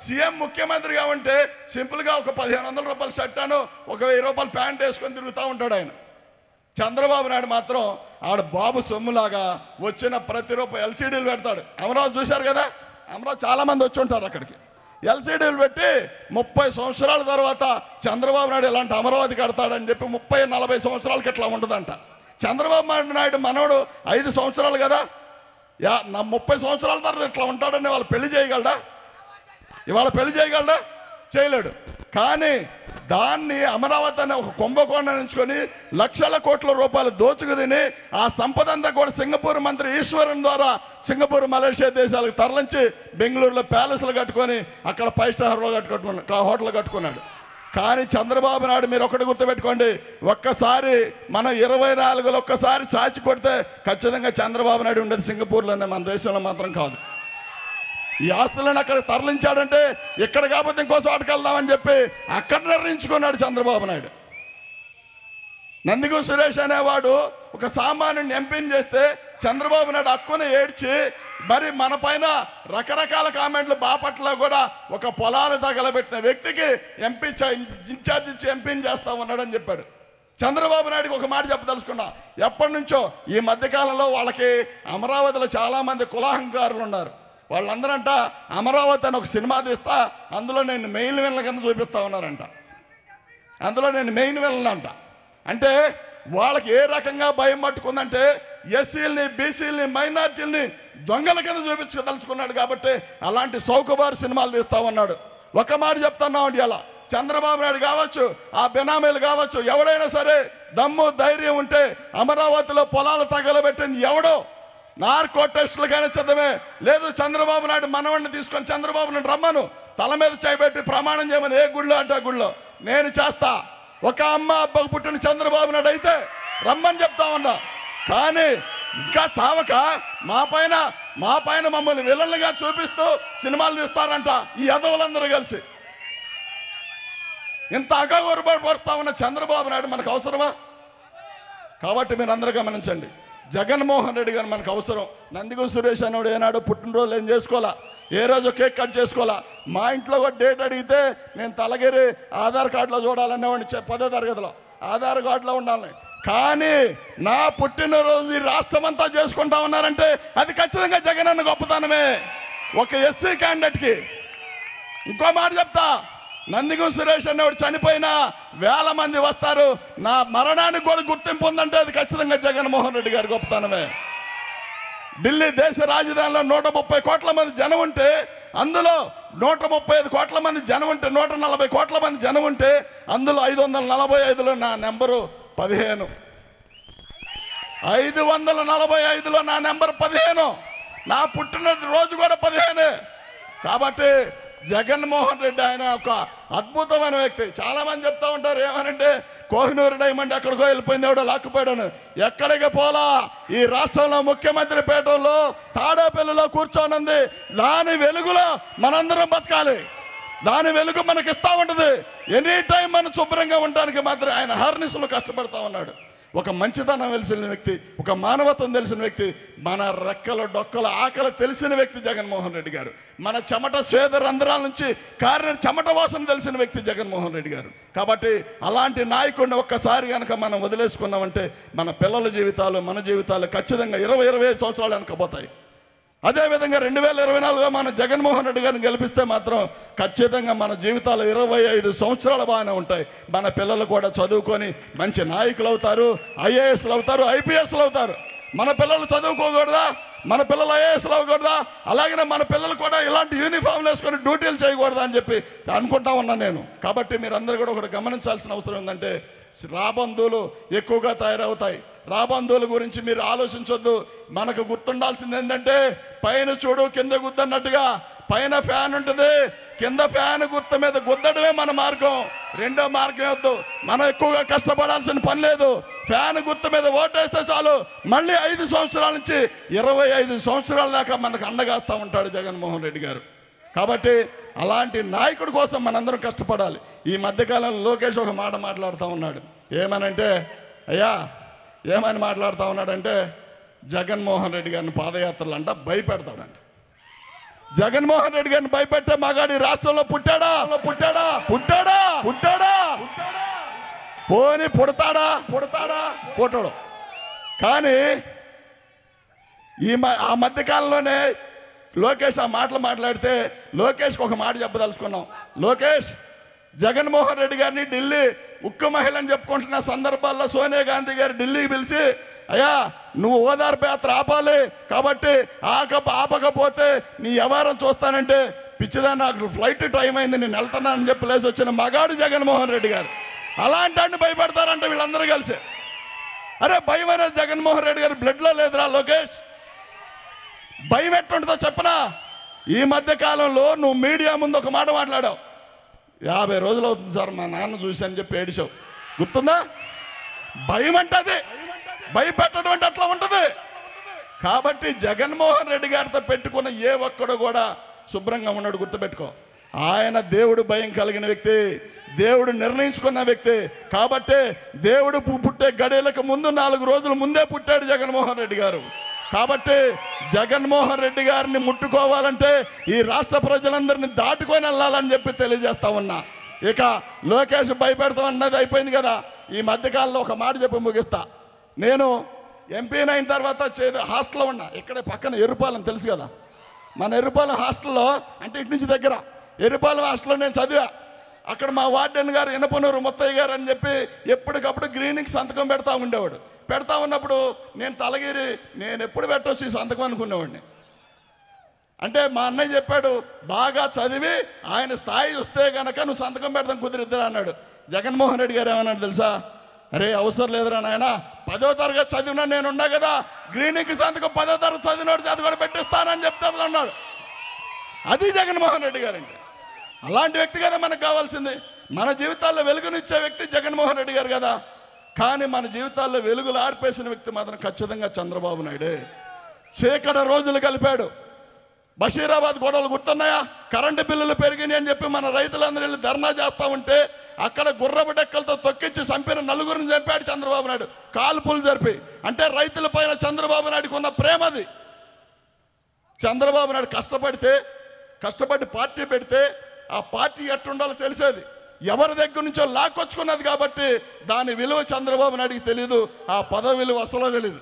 CM ముఖ్యమంత్రిగా ఉంటే సింపుల్గా ఒక పదిహేను వందల రూపాయల షర్టాను ఒక వెయ్యి రూపాయల ప్యాంట్ వేసుకొని తిరుగుతూ ఉంటాడు ఆయన చంద్రబాబు నాయుడు మాత్రం ఆడ బాబు సొమ్ములాగా వచ్చిన ప్రతి రూపాయి ఎల్సీడీలు పెడతాడు అమరావతి చూశారు కదా అమరావతి చాలా మంది వచ్చి ఉంటారు అక్కడికి ఎల్సీడీలు పెట్టి ముప్పై సంవత్సరాల తర్వాత చంద్రబాబు నాయుడు ఇలాంటి అమరావతి కడతాడని చెప్పి ముప్పై నలభై సంవత్సరాలకి ఇట్లా ఉంటుందంట చంద్రబాబు నాయుడు నాయుడు మనవడు ఐదు సంవత్సరాలు కదా యా నా ముప్పై సంవత్సరాల తర్వాత ఇట్లా ఉంటాడని వాళ్ళు పెళ్లి చేయగలడా ఇవాళ పెళ్లి చేయగలడా చేయలేడు కానీ దాన్ని అమరావతి అనే ఒక కుంభకోణం ఎంచుకొని లక్షల కోట్ల రూపాయలు దోచుకు తిని ఆ సంపద అంతా కూడా సింగపూర్ మంత్రి ఈశ్వరన్ ద్వారా సింగపూర్ మలేషియా దేశాలకు తరలించి బెంగళూరులో ప్యాలెస్లు కట్టుకొని అక్కడ ఫైవ్ స్టార్ కట్టుకున్నాడు హోటల్ కట్టుకున్నాడు కానీ చంద్రబాబు నాయుడు మీరు ఒకటి గుర్తుపెట్టుకోండి ఒక్కసారి మనం ఇరవై నాలుగులో ఒక్కసారి చాచి కొడితే ఖచ్చితంగా చంద్రబాబు నాయుడు ఉండేది సింగపూర్లోనే మన దేశంలో మాత్రం కాదు ఈ ఆస్తులను అక్కడ తరలించాడంటే ఇక్కడ కాకపోతే ఇంకో చోటకి వెళ్దామని చెప్పి అక్కడ నిర్ణయించుకున్నాడు చంద్రబాబు నాయుడు నందిగు సురేష్ అనేవాడు ఒక సామాన్యుని ఎంపీని చేస్తే చంద్రబాబు నాయుడు హక్కుని ఏడ్చి మరి మన పైన రకరకాల కామెంట్లు బాపట్ల కూడా ఒక పొలాలు తగలబెట్టిన వ్యక్తికి ఎంపీ చ- ఇన్ఛార్జ్ ఇచ్చి ఎంపీని చేస్తా ఉన్నాడని చెప్పాడు చంద్రబాబు నాయుడుకి ఒక మాట చెప్పదలుచుకున్నా ఎప్పటి నుంచో ఈ మధ్యకాలంలో వాళ్ళకి అమరావతిలో చాలామంది కులాహంకారులు ఉన్నారు వాళ్ళందరంట అమరావతి అని ఒక సినిమా తీస్తా అందులో నేను మెయిన్ విల్ల కింద చూపిస్తా ఉన్నారంట అందులో నేను మెయిన్ విలన్ అంట అంటే వాళ్ళకి ఏ రకంగా భయం పట్టుకుందంటే ఎస్సీలని బీసీలని మైనార్టీలని దొంగల కింద చూపించదలుచుకున్నాడు కాబట్టి అలాంటి సౌకబారు సినిమాలు తీస్తా ఉన్నాడు ఒక మాట చెప్తున్నాం ఇలా చంద్రబాబు నాయుడు కావచ్చు ఆ బెనామీలు కావచ్చు ఎవడైనా సరే దమ్ము ధైర్యం ఉంటే అమరావతిలో పొలాలు తగలబెట్టింది ఎవడో నార్కో టెస్టులు కానీ చదవే లేదు చంద్రబాబు నాయుడు మనవడిని తీసుకొని చంద్రబాబు నాయుడు రమ్మను తల మీద చేయబెట్టి ప్రమాణం చేయమని ఏ గుళ్ళో అంటే ఆ గుళ్ళో నేను చేస్తా ఒక అమ్మ అబ్బకు పుట్టిన చంద్రబాబు నాయుడు అయితే రమ్మని చెప్తా ఉన్నా కానీ ఇంకా చావక మా పైన మా పైన మమ్మల్ని విలన్లుగా చూపిస్తూ సినిమాలు తీస్తారంట ఈ యదవులందరూ కలిసి ఇంత అగౌరవపరుస్తా ఉన్న చంద్రబాబు నాయుడు మనకు అవసరమా కాబట్టి మీరు అందరూ గమనించండి జగన్మోహన్ రెడ్డి గారు మనకు అవసరం నందిగో సురేష్ అనేవాడు ఏనాడు పుట్టినరోజు ఏం చేసుకోవాలా ఏ రోజు కేక్ కట్ చేసుకోవాలా మా ఇంట్లో కూడా డేట్ అడిగితే నేను తలగిరి ఆధార్ కార్డులో చూడాలనేవాడిని చె- పదో తరగతిలో ఆధార్ కార్డులో ఉండాలని కానీ నా పుట్టినరోజు ఈ రాష్ట్రం అంతా చేసుకుంటా ఉన్నారంటే అది ఖచ్చితంగా జగన్ అన్న గొప్పతనమే ఒక ఎస్సీ క్యాండిడేట్కి ఇంకో మాట చెప్తా నందిగం సురేష్ అనేవాడు చనిపోయినా వేల మంది వస్తారు నా మరణానికి కూడా గుర్తింపు ఉందంటే అది ఖచ్చితంగా జగన్మోహన్ రెడ్డి గారి గొప్పతనమే ఢిల్లీ దేశ రాజధానిలో నూట ముప్పై కోట్ల మంది జనం ఉంటే అందులో నూట ముప్పై ఐదు కోట్ల మంది జనం ఉంటే నూట నలభై కోట్ల మంది జనం ఉంటే అందులో ఐదు వందల నలభై ఐదులో నా నెంబరు పదిహేను ఐదు వందల నలభై ఐదులో నా నెంబర్ పదిహేను నా పుట్టిన రోజు కూడా పదిహేనే కాబట్టి జగన్మోహన్ రెడ్డి ఆయన ఒక అద్భుతమైన వ్యక్తి చాలా మంది చెప్తా ఉంటారు ఏమనంటే కోహినూరు డైమండ్ ఎక్కడికో వెళ్ళిపోయింది ఎవడో లాక్కుపోయాడని ఎక్కడికి పోలా ఈ రాష్ట్రంలో ముఖ్యమంత్రి పీఠంలో తాడేపల్లిలో కూర్చోనుంది దాని వెలుగులో మనందరం బతకాలి దాని వెలుగు మనకి ఇస్తా ఉంటుంది ఎనీ టైం మనం శుభ్రంగా ఉండడానికి మాత్రం ఆయన హర్నిస్లో కష్టపడతా ఉన్నాడు ఒక మంచితనం తెలిసిన వ్యక్తి ఒక మానవత్వం తెలిసిన వ్యక్తి మన రెక్కల డొక్కల ఆకలి తెలిసిన వ్యక్తి జగన్మోహన్ రెడ్డి గారు మన చెమట స్వేద రంధ్రాల నుంచి కారిన చెమట వాసన తెలిసిన వ్యక్తి జగన్మోహన్ రెడ్డి గారు కాబట్టి అలాంటి నాయకుడిని ఒక్కసారి కనుక మనం వదిలేసుకున్నామంటే మన పిల్లల జీవితాలు మన జీవితాలు ఖచ్చితంగా ఇరవై ఇరవై ఐదు సంవత్సరాలు వెనకపోతాయి అదేవిధంగా రెండు వేల ఇరవై నాలుగులో మన జగన్మోహన్ రెడ్డి గారిని గెలిపిస్తే మాత్రం ఖచ్చితంగా మన జీవితాలు ఇరవై ఐదు సంవత్సరాలు బాగానే ఉంటాయి మన పిల్లలు కూడా చదువుకొని మంచి నాయకులు అవుతారు ఐఏఎస్లు అవుతారు ఐపీఎస్లు అవుతారు మన పిల్లలు చదువుకోకూడదా మన పిల్లలు ఐఏఎస్లు అవ్వకూడదా అలాగనే మన పిల్లలు కూడా ఇలాంటి యూనిఫామ్లు వేసుకొని డ్యూటీలు చేయకూడదా అని చెప్పి అనుకుంటా ఉన్నాను నేను కాబట్టి మీరందరూ కూడా ఒకటి గమనించాల్సిన అవసరం ఏంటంటే రాబంధువులు ఎక్కువగా తయారవుతాయి రాబంధువుల గురించి మీరు ఆలోచించొద్దు మనకు గుర్తుండాల్సింది ఏంటంటే పైన చూడు కింద గుద్దన్నట్టుగా పైన ఫ్యాన్ ఉంటుంది కింద ఫ్యాన్ గుర్తు మీద గుద్దడమే మన మార్గం రెండో మార్గం వద్దు మనం ఎక్కువగా కష్టపడాల్సిన పని లేదు ఫ్యాన్ గుర్తు మీద ఓటేస్తే చాలు మళ్ళీ ఐదు సంవత్సరాల నుంచి ఇరవై ఐదు సంవత్సరాల దాకా మనకు అండగాస్తూ ఉంటాడు జగన్మోహన్ రెడ్డి గారు కాబట్టి అలాంటి నాయకుడి కోసం మనందరం కష్టపడాలి ఈ మధ్యకాలంలో లోకేష్ ఒక మాట మాట్లాడుతూ ఉన్నాడు ఏమనంటే అయ్యా ఏమని మాట్లాడుతూ ఉన్నాడంటే జగన్మోహన్ రెడ్డి గారిని పాదయాత్రలు అంట భయపెడతాడంట జగన్మోహన్ రెడ్డి గారిని భయపెట్టే మగాడి రాష్ట్రంలో పుట్టాడా పుట్టాడా పుట్టాడా పుట్టాడా పోని పుడతాడా పుడతాడా పుట్టడు కానీ ఈ మ- ఆ మధ్యకాలంలోనే లోకేష్ ఆ మాటలు మాట్లాడితే లోకేష్కి ఒక మాట చెప్పదలుచుకున్నాం లోకేష్ జగన్మోహన్ రెడ్డి గారిని ఢిల్లీ ఉక్కు మహిళని చెప్పుకుంటున్న సందర్భాల్లో సోనియా గాంధీ గారు ఢిల్లీకి పిలిచి అయ్యా నువ్వు ఓదార్పు యాత్ర ఆపాలి కాబట్టి ఆక ఆపకపోతే నీ వ్యవహారం చూస్తానంటే పిచ్చిదా నాకు ఫ్లైట్ టైం అయింది నేను వెళ్తున్నానని చెప్పి లేచి వచ్చిన మగాడు జగన్మోహన్ రెడ్డి గారు అలాంటి వాడిని భయపెడతారంట వీళ్ళందరూ కలిసి అరే భయం అనేది జగన్మోహన్ రెడ్డి గారి బ్లడ్లో లేదురా లోకేష్ భయం ఎట్టుంటుందో చెప్పనా ఈ మధ్య కాలంలో నువ్వు మీడియా ముందు ఒక మాట మాట్లాడావు యాభై రోజులు అవుతుంది సార్ మా నాన్న చూశాను చెప్పి ఏడిచావు గుర్తుందా భయం అంటే అది భయపెట్టడం అంటే అట్లా ఉంటుంది కాబట్టి జగన్మోహన్ రెడ్డి గారితో పెట్టుకున్న ఏ ఒక్కడు కూడా శుభ్రంగా ఉన్నాడు గుర్తుపెట్టుకో ఆయన దేవుడు భయం కలిగిన వ్యక్తి దేవుడు నిర్ణయించుకున్న వ్యక్తి కాబట్టి దేవుడు పు- పుట్టే గడియలకు ముందు నాలుగు రోజుల ముందే పుట్టాడు జగన్మోహన్ రెడ్డి గారు కాబట్టి జగన్మోహన్ రెడ్డి గారిని ముట్టుకోవాలంటే ఈ రాష్ట్ర ప్రజలందరినీ దాటుకొని వెళ్ళాలని చెప్పి తెలియజేస్తా ఉన్నా ఇక లోకేష్ భయపెడతాం అన్నది అయిపోయింది కదా ఈ మధ్యకాలంలో ఒక మాట చెప్పి ముగిస్తా నేను ఎంపీని అయిన తర్వాత చే- హాస్టల్లో ఉన్నా ఇక్కడే పక్కన ఎరుపాలెం తెలుసు కదా మన ఎరుపాలెం హాస్టల్లో అంటే ఇటు నుంచి దగ్గర ఎరుపాలెం హాస్టల్లో నేను చదివా అక్కడ మా వార్డెన్ గారు ఇనపనూరు ముత్తయ్య గారు అని చెప్పి ఎప్పటికప్పుడు గ్రీనింగ్ సంతకం పెడతా ఉండేవాడు పెడతా ఉన్నప్పుడు నేను తలగిరి నేను ఎప్పుడు పెట్టొచ్చు ఈ సంతకం అనుకునేవాడిని అంటే మా అన్నయ్య చెప్పాడు బాగా చదివి ఆయన స్థాయి వస్తే గనక నువ్వు సంతకం పెడతాం కుదిరిద్దిరా అన్నాడు జగన్మోహన్ రెడ్డి గారు ఏమన్నాడు తెలుసా అరే అవసరం లేదురా నాయన పదో తరగతి చదివినా నేను ఉన్నా కదా గ్రీనింగ్ సంతకం పదో తరగతి చదివినోడు చదివి కూడా పెట్టిస్తానని చెప్తా ఉన్నాడు అది జగన్మోహన్ రెడ్డి గారంటే అలాంటి వ్యక్తి కదా మనకు కావాల్సింది మన జీవితాల్లో వెలుగునిచ్చే వ్యక్తి జగన్మోహన్ రెడ్డి గారు కదా కానీ మన జీవితాల్లో వెలుగులు ఆర్పేసిన వ్యక్తి మాత్రం ఖచ్చితంగా చంద్రబాబు నాయుడే చీకటి రోజులు కలిపాడు బషీరాబాద్ గొడవలు గుర్తున్నాయా కరెంటు బిల్లులు పెరిగినాయి అని చెప్పి మన రైతులందరూ వెళ్ళి ధర్నా చేస్తూ ఉంటే అక్కడ గుర్రపు డెక్కలతో తొక్కించి చంపిన నలుగురిని చంపాడు చంద్రబాబు నాయుడు కాల్పులు జరిపి అంటే రైతుల పైన చంద్రబాబు నాయుడుకు ఉన్న ప్రేమది చంద్రబాబు నాయుడు కష్టపడితే కష్టపడి పార్టీ పెడితే ఆ పార్టీ ఎట్టుండాలో తెలిసేది ఎవరి దగ్గర నుంచో లాక్కొచ్చుకున్నది కాబట్టి దాని విలువ చంద్రబాబు నాయుడికి తెలియదు ఆ పదవి విలువ అసలు తెలియదు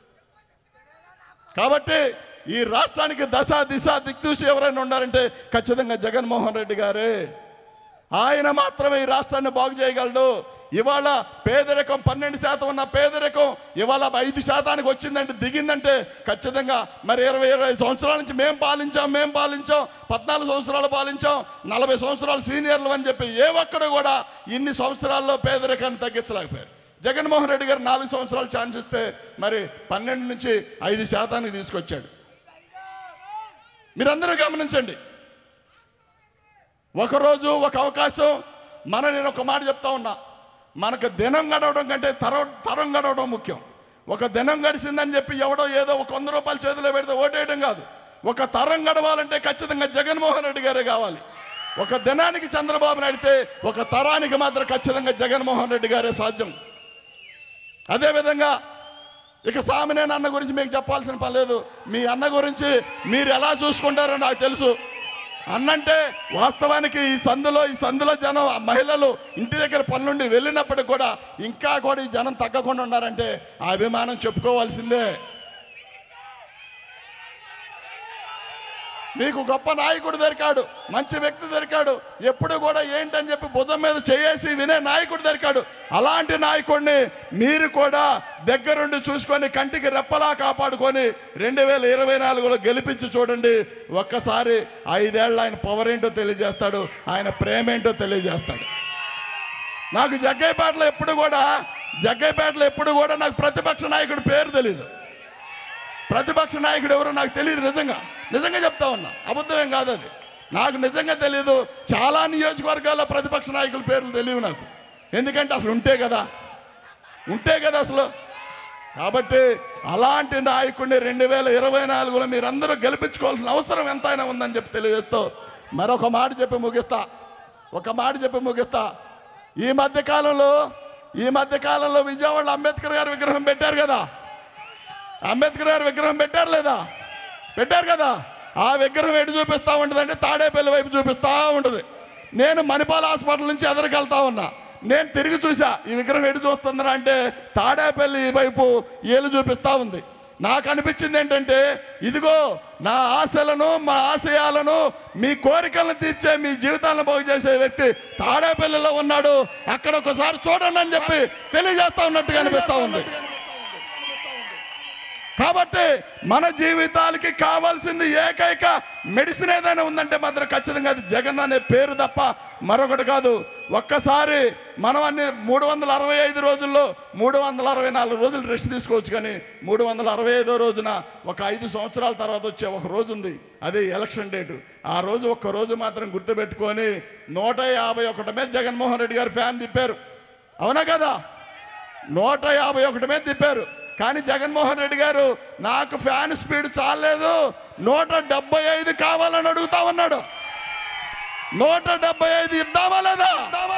కాబట్టి ఈ రాష్ట్రానికి దశ దిశ దిక్చూసి ఎవరైనా ఉన్నారంటే ఖచ్చితంగా జగన్మోహన్ రెడ్డి గారే ఆయన మాత్రమే ఈ రాష్ట్రాన్ని బాగు చేయగలడు ఇవాళ పేదరికం పన్నెండు శాతం ఉన్న పేదరికం ఇవాళ ఐదు శాతానికి వచ్చిందంటే దిగిందంటే ఖచ్చితంగా మరి ఇరవై ఇరవై సంవత్సరాల నుంచి మేము పాలించాం మేము పాలించాం పద్నాలుగు సంవత్సరాలు పాలించాం నలభై సంవత్సరాలు సీనియర్లు అని చెప్పి ఏ ఒక్కడు కూడా ఇన్ని సంవత్సరాల్లో పేదరికాన్ని తగ్గించలేకపోయారు జగన్మోహన్ రెడ్డి గారు నాలుగు సంవత్సరాలు ఛాన్స్ ఇస్తే మరి పన్నెండు నుంచి ఐదు శాతానికి తీసుకొచ్చాడు మీరందరూ గమనించండి ఒకరోజు ఒక అవకాశం మన నేను ఒక మాట చెప్తా ఉన్నా మనకు దినం గడవడం కంటే తరం తరం గడవడం ముఖ్యం ఒక దినం గడిచిందని చెప్పి ఎవడో ఏదో ఒక వంద రూపాయలు చేతిలో పెడితే ఓటేయడం కాదు ఒక తరం గడవాలంటే ఖచ్చితంగా జగన్మోహన్ రెడ్డి గారే కావాలి ఒక దినానికి చంద్రబాబు నాయుడితే ఒక తరానికి మాత్రం ఖచ్చితంగా జగన్మోహన్ రెడ్డి గారే సాధ్యం అదేవిధంగా ఇక సామినేని అన్న గురించి మీకు చెప్పాల్సిన పని లేదు మీ అన్న గురించి మీరు ఎలా చూసుకుంటారో నాకు తెలుసు అన్నంటే వాస్తవానికి ఈ సందులో ఈ సందులో జనం ఆ మహిళలు ఇంటి దగ్గర పనులుండి వెళ్ళినప్పటికి కూడా ఇంకా కూడా ఈ జనం తగ్గకుండా ఉన్నారంటే ఆ అభిమానం చెప్పుకోవాల్సిందే మీకు గొప్ప నాయకుడు దొరికాడు మంచి వ్యక్తి దొరికాడు ఎప్పుడు కూడా ఏంటని చెప్పి భుజం మీద చేసి వినే నాయకుడు దొరికాడు అలాంటి నాయకుడిని మీరు కూడా దగ్గరుండి చూసుకొని కంటికి రెప్పలా కాపాడుకొని రెండు వేల ఇరవై నాలుగులో గెలిపించి చూడండి ఒక్కసారి ఐదేళ్ళు ఆయన పవర్ ఏంటో తెలియజేస్తాడు ఆయన ప్రేమ ఏంటో తెలియజేస్తాడు నాకు జగ్గైపేటలో ఎప్పుడు కూడా జగ్గైపేటలో ఎప్పుడు కూడా నాకు ప్రతిపక్ష నాయకుడి పేరు తెలియదు ప్రతిపక్ష నాయకుడు ఎవరో నాకు తెలియదు నిజంగా నిజంగా చెప్తా ఉన్నా అబద్ధమేం కాదు అది నాకు నిజంగా తెలియదు చాలా నియోజకవర్గాల్లో ప్రతిపక్ష నాయకుల పేర్లు తెలియవు నాకు ఎందుకంటే అసలు ఉంటే కదా ఉంటే కదా అసలు కాబట్టి అలాంటి నాయకుడిని రెండు వేల ఇరవై నాలుగులో మీరందరూ గెలిపించుకోవాల్సిన అవసరం ఎంతైనా ఉందని చెప్పి తెలియజేస్తూ మరొక మాట చెప్పి ముగిస్తా ఒక మాట చెప్పి ముగిస్తా ఈ మధ్య కాలంలో ఈ మధ్య కాలంలో విజయవాడలో అంబేద్కర్ గారి విగ్రహం పెట్టారు కదా అంబేద్కర్ గారి విగ్రహం పెట్టారు లేదా పెట్టారు కదా ఆ విగ్రహం ఎటు చూపిస్తూ ఉంటుంది అంటే తాడేపల్లి వైపు చూపిస్తూ ఉంటుంది నేను మణిపాల హాస్పిటల్ నుంచి ఎదరికెళ్తా ఉన్నా నేను తిరిగి చూసా ఈ విగ్రహం ఎటు చూస్తుందని అంటే తాడేపల్లి వైపు ఏలు చూపిస్తూ ఉంది నాకు అనిపించింది ఏంటంటే ఇదిగో నా ఆశలను మా ఆశయాలను మీ కోరికలను తీర్చే మీ జీవితాలను బాగు చేసే వ్యక్తి తాడేపల్లిలో ఉన్నాడు అక్కడ ఒకసారి చూడండి అని చెప్పి తెలియజేస్తా ఉన్నట్టుగా అనిపిస్తా ఉంది కాబట్టి మన జీవితాలకి కావాల్సింది ఏకైక మెడిసిన్ ఏదైనా ఉందంటే మాత్రం ఖచ్చితంగా అది జగన్ అనే పేరు తప్ప మరొకటి కాదు ఒక్కసారి మనం అన్ని మూడు వందల అరవై ఐదు రోజుల్లో మూడు వందల అరవై నాలుగు రోజులు రెస్ట్ తీసుకోవచ్చు కానీ మూడు వందల అరవై ఐదో రోజున ఒక ఐదు సంవత్సరాల తర్వాత వచ్చే ఒక రోజు ఉంది అదే ఎలక్షన్ డేటు ఆ రోజు ఒక్క రోజు మాత్రం గుర్తుపెట్టుకొని నూట యాభై ఒకటి మీద జగన్మోహన్ రెడ్డి గారు ఫ్యాన్ తిప్పారు అవునా కదా నూట యాభై ఒకటి మీద తిప్పారు కానీ జగన్మోహన్ రెడ్డి గారు నాకు ఫ్యాన్ స్పీడ్ చాలేదు నూట డెబ్బై ఐదు కావాలని అడుగుతా ఉన్నాడు నూట డెబ్బై ఐదు ఇద్దామా లేదా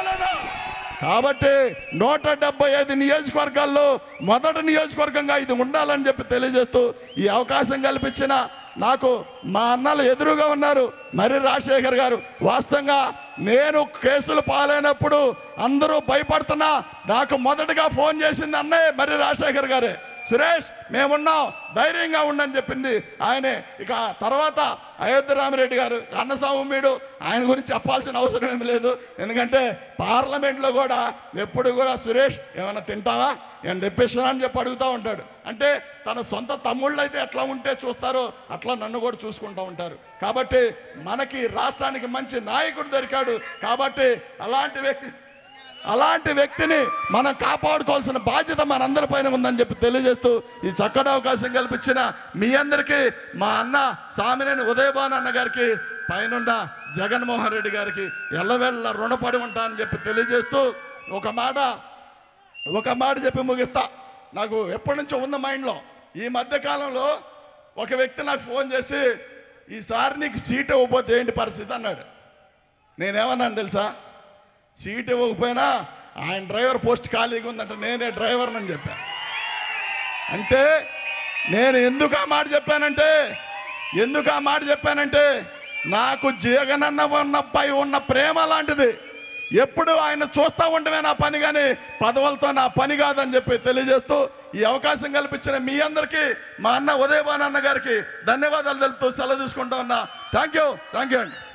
కాబట్టి నూట డెబ్బై ఐదు నియోజకవర్గాల్లో మొదటి నియోజకవర్గంగా ఇది ఉండాలని చెప్పి తెలియజేస్తూ ఈ అవకాశం కల్పించిన నాకు మా అన్నలు ఎదురుగా ఉన్నారు మరి రాజశేఖర్ గారు వాస్తవంగా నేను కేసులు పాలైనప్పుడు అందరూ భయపడుతున్నా నాకు మొదటగా ఫోన్ చేసింది అన్నయ్య మరి రాజశేఖర్ గారే సురేష్ మేమున్నాం ధైర్యంగా ఉండని చెప్పింది ఆయనే ఇక తర్వాత అయోధ్య రామిరెడ్డి గారు అన్నస్వామిడు ఆయన గురించి చెప్పాల్సిన అవసరం ఏమి లేదు ఎందుకంటే పార్లమెంట్లో కూడా ఎప్పుడు కూడా సురేష్ ఏమైనా తింటావా ఏమైనా తెప్పిస్తున్నా అని చెప్పి అడుగుతూ ఉంటాడు అంటే తన సొంత తమ్ముళ్ళు అయితే ఎట్లా ఉంటే చూస్తారో అట్లా నన్ను కూడా చూసుకుంటూ ఉంటారు కాబట్టి మనకి రాష్ట్రానికి మంచి నాయకుడు దొరికాడు కాబట్టి అలాంటి వ్యక్తి అలాంటి వ్యక్తిని మనం కాపాడుకోవాల్సిన బాధ్యత మనందరిపైన ఉందని చెప్పి తెలియజేస్తూ ఈ చక్కటి అవకాశం కల్పించిన మీ అందరికీ మా అన్న సామినేని ఉదయభాన్ అన్న గారికి పైనున్న జగన్మోహన్ రెడ్డి గారికి ఎల్లవెళ్ళ రుణపడి ఉంటా అని చెప్పి తెలియజేస్తూ ఒక మాట ఒక మాట చెప్పి ముగిస్తా నాకు ఎప్పటి నుంచో ఉంది మైండ్లో ఈ మధ్య కాలంలో ఒక వ్యక్తి నాకు ఫోన్ చేసి ఈసారి నీకు సీట్ ఇవ్వకపోతే ఏంటి పరిస్థితి అన్నాడు నేనేమన్నాను తెలుసా సీట్ ఇవ్వకపోయినా ఆయన డ్రైవర్ పోస్ట్ ఖాళీగా ఉందంటే నేనే డ్రైవర్ అని చెప్పాను అంటే నేను ఎందుకు ఆ మాట చెప్పానంటే ఎందుకు ఆ మాట చెప్పానంటే నాకు జగనన్న ఉన్నపై ఉన్న ప్రేమ లాంటిది ఎప్పుడు ఆయన చూస్తూ ఉండమే నా పని కానీ పదవులతో నా పని కాదని చెప్పి తెలియజేస్తూ ఈ అవకాశం కల్పించిన మీ అందరికీ మా అన్న ఉదయభాన్ అన్న గారికి ధన్యవాదాలు తెలుపుతూ సెలవు తీసుకుంటా ఉన్నా థ్యాంక్ యూ థ్యాంక్ యూ అండి